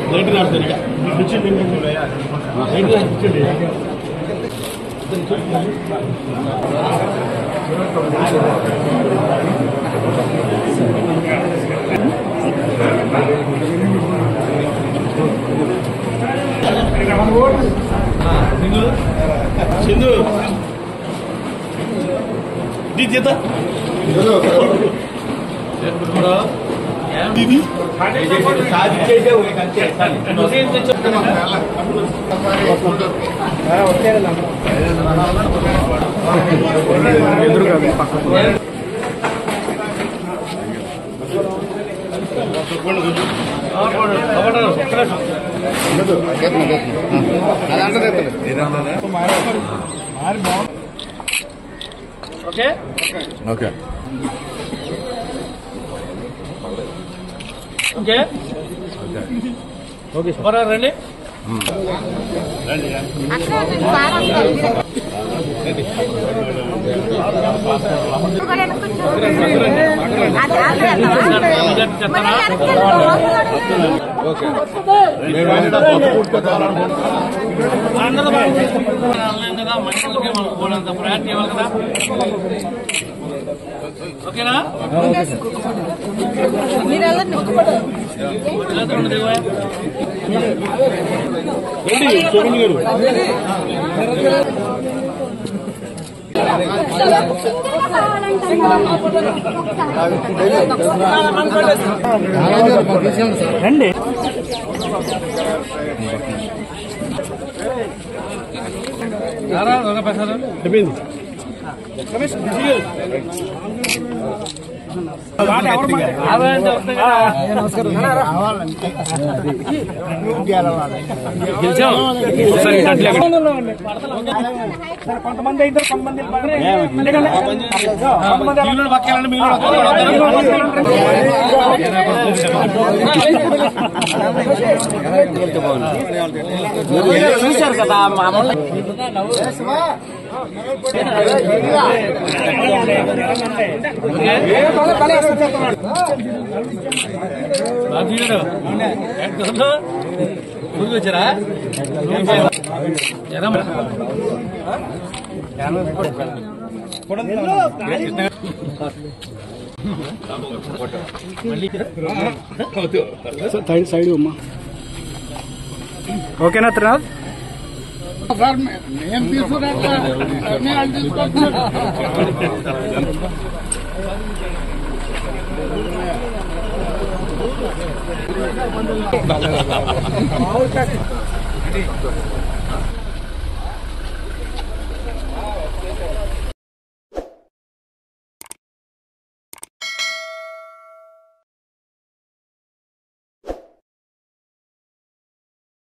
Light రాస్తారు ఇక కూర్చోండి లైట్ రాసి కూర్చోండి సింధు సింధు ఇది చేత ఇది okay okay okay okay sir రండి అందరూ బాగుంది కదా మనుషులకి మనకు పోలంత ప్రయారిటీ ఇవ్వాలి కదా ఓకేనా చేతులు దిగువా. రండి చూడండి గారు రండి అయిపోయింది రమేష్ బిజీ గారు. గెలిచాం. ఒకసారి ఇటు అట్లే అక్కడ. కొంతమంది అయితే కొంతమంది మిగిలిన పక్కేయాలంటే మిగిలిన పక్కేయాలంటే చూశారు కదా మామూలు బాబు గారు ఎక్కడ ఊరికి వచ్చారా ఎలా మరి? సైడ్ సైడ్ అమ్మా ఓకేనా త్రినాథ్